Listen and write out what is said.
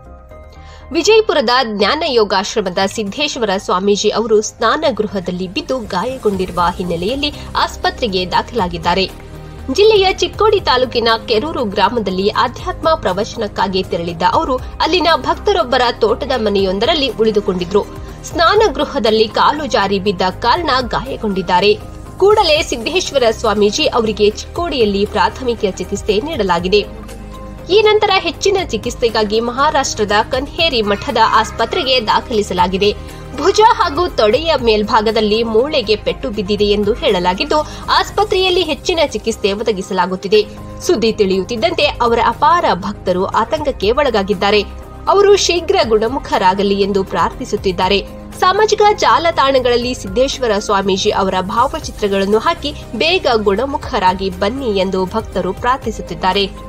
ವಿಜಯಪುರದ ಜ್ಞಾನ ಯೋಗಾಶ್ರಮದ ಸಿದ್ದೇಶ್ವರ ಸ್ವಾಮೀಜಿ ಅವರು ಸ್ನಾನಗೃಹದಲ್ಲಿ ಬಿದ್ದು ಗಾಯಗೊಂಡಿರುವ ಹಿನ್ನೆಲೆಯಲ್ಲಿ ಆಸ್ಪತ್ರೆಗೆ ದಾಖಲಾಗಿದ್ದಾರೆ ಜಿಲ್ಲೆಯ ಚಿಕ್ಕೋಡಿ ತಾಲೂಕಿನ ಕೆರೂರು ಗ್ರಾಮದಲ್ಲಿ ಆಧ್ಯಾತ್ಮ ಪ್ರವಚನಕ್ಕಾಗಿ ತೆರಳಿದ್ದ ಅವರು ಅಲ್ಲಿನ ಭಕ್ತರೊಬ್ಬರ ತೋಟದ ಮನೆಯೊಂದರಲ್ಲಿ ಉಳಿದುಕೊಂಡಿದ್ರು ಸ್ನಾನಗೃಹದಲ್ಲಿ ಕಾಲು ಜಾರಿ ಬಿದ್ದ ಕಾರಣ ಗಾಯಗೊಂಡಿದ್ದಾರೆ ಕೂಡಲೇ ಸಿದ್ದೇಶ್ವರ ಸ್ವಾಮೀಜಿ ಅವರಿಗೆ ಚಿಕ್ಕೋಡಿಯಲ್ಲಿ ಪ್ರಾಥಮಿಕ ಚಿಕಿತ್ಸೆ ನೀಡಲಾಗಿದೆ ಈ ನಂತರ ಹೆಚ್ಚಿನ ಚಿಕಿತ್ಸೆಗಾಗಿ ಮಹಾರಾಷ್ಟ್ರದ ಕನ್ಹೇರಿ ಮಠದ ಆಸ್ಪತ್ರೆಗೆ ದಾಖಲಿಸಲಾಗಿದೆ ಭುಜ ಹಾಗೂ ತೊಡೆಯ ಮೇಲ್ಭಾಗದಲ್ಲಿ ಮೂಳೆಗೆ ಪೆಟ್ಟು ಬಿದ್ದಿದೆ ಎಂದು ಹೇಳಲಾಗಿದ್ದು ಆಸ್ಪತ್ರೆಯಲ್ಲಿ ಹೆಚ್ಚಿನ ಚಿಕಿತ್ಸೆ ಒದಗಿಸಲಾಗುತ್ತಿದೆ ಸುದ್ದಿ ತಿಳಿಯುತ್ತಿದ್ದಂತೆ ಅವರ ಅಪಾರ ಭಕ್ತರು ಆತಂಕಕ್ಕೆ ಒಳಗಾಗಿದ್ದಾರೆ ಅವರು ಶೀಘ್ರ ಗುಣಮುಖರಾಗಲಿ ಎಂದು ಪ್ರಾರ್ಥಿಸುತ್ತಿದ್ದಾರೆ ಸಾಮಾಜಿಕ ಜಾಲತಾಣಗಳಲ್ಲಿ ಸಿದ್ದೇಶ್ವರ ಸ್ವಾಮೀಜಿ ಅವರ ಭಾವಚಿತ್ರಗಳನ್ನು ಹಾಕಿ ಬೇಗ ಗುಣಮುಖರಾಗಿ ಬನ್ನಿ ಎಂದು ಭಕ್ತರು ಪ್ರಾರ್ಥಿಸುತ್ತಿದ್ದಾರೆ